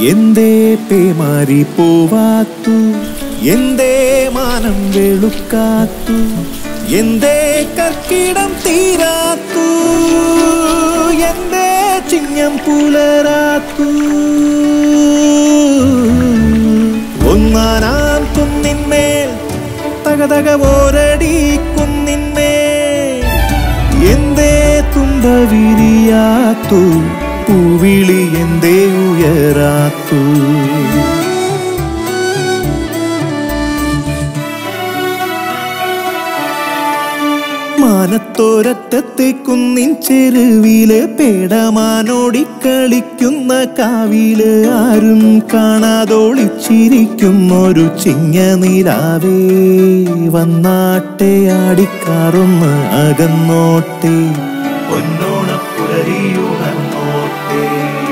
എന്തേ പേമാരി പോവാത്തു എന്തേ മാനം വെളുക്കാത്തു എന്തേ കർക്കിടം തീരാത്തു എന്തേ ചിങ്ങം പുലരാത്തു ഒന്നാനാം കുന്നിന്മേൽ തകതക ഓരടി കുന്നിന്മേൽ എന്തേ തുമ്പ വിരിയാത്തു പൂവിളി എന്തേ ഉയരാത്തു മാനത്തോരറ്റത്തെ കുന്നിൻ ചെരുവില് പേടമാനോടിക്കളിക്കുന്ന കാവില് ആരും കാണാതൊളിച്ചിരിക്കുന്നൊരു ചിങ്ങ നിലാവേ വന്നാട്ടെ ആടിക്കാറൊന്ന് അകന്നോട്ടെ പൊന്നോണപ്പുലരിയുണർന്നോട്ടെ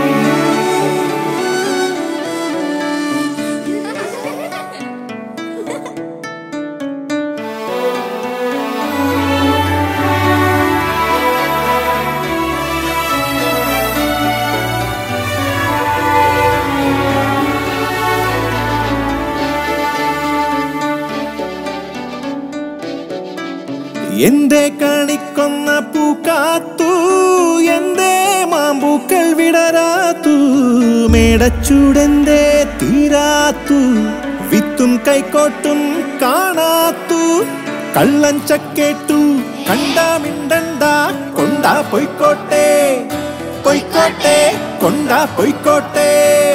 എന്റെ കണിക്കൊന്ന പൂക്കാത്തു എന്റെ മാമ്പൂക്കൾ വിടരാത്തു മേടച്ചൂടെന്റെ തീരാത്തു വിത്തും കൈക്കോട്ടും കാണാത്തു കള്ളൻ ചക്കേട്ടു കണ്ടാ മിണ്ടണ്ട കൊണ്ടാ പൊയ്ക്കോട്ടെ പൊയ്ക്കോട്ടെ കൊണ്ടാ പൊയ്ക്കോട്ടെ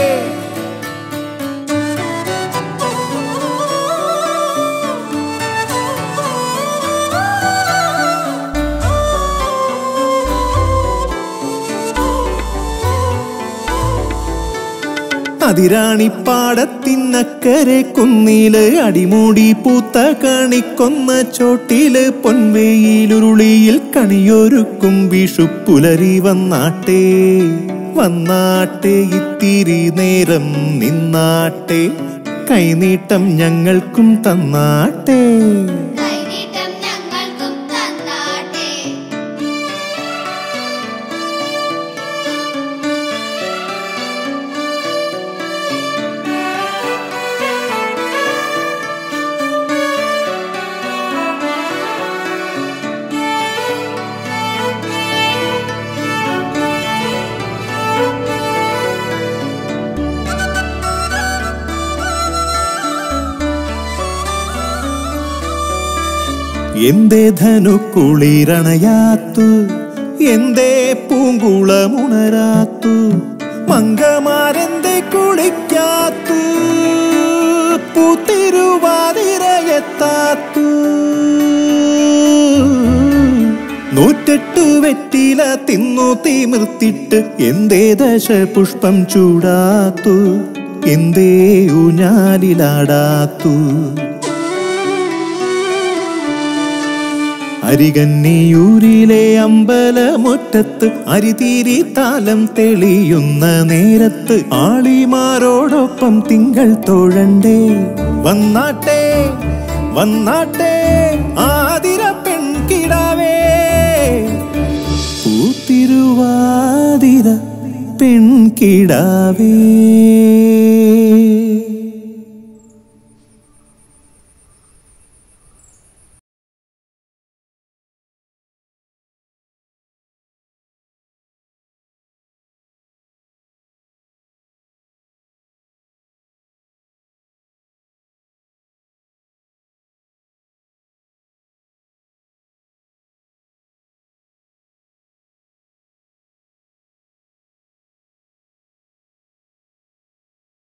അതിരാണിപ്പാടത്തിനക്കരെ കുന്നില് അടിമൂടി പൂത്ത കണിക്കൊന്ന ചോട്ടില് പൊൻവെയിലുരുളിയിൽ കണിയൊരുക്കും വിഷു പുലരി വന്നാട്ടെ വന്നാട്ടെ ഇത്തിരി നേരം നിന്നാട്ടെ കൈനീട്ടം ഞങ്ങൾക്കും തന്നാട്ടെ കൈനീട്ടം ഞങ്ങൾക്കും തന്നാട്ടെ എന്തേ ധനുക്കുളിരണയാത്തു എന്തേ പൂങ്കുളമുണരാത്തു മങ്കമാരെന്തേ കുളിക്കാത്തു പൂത്തിരുവാതിരയെത്താത്തു നൂറ്റെട്ടു വെറ്റില തിന്നു തിമിർത്തിട്ട് എന്തേ ദശ പുഷ്പം ചൂടാത്തു എന്തേ ഊഞ്ഞാലിലാടാത്തു അരികന്നിയൂരിലെ അമ്പലമുറ്റത്ത് അരിതീരി താലം തെളിയുന്ന നേരത്ത് ആളിമാരോടൊപ്പം തിങ്കൾ തോഴണ്ടേ വന്നാട്ടെ വന്നാട്ടെ ആതിര പെൺകിടാവേ പൂത്തിരുവാതിര പെൺകിടാവേ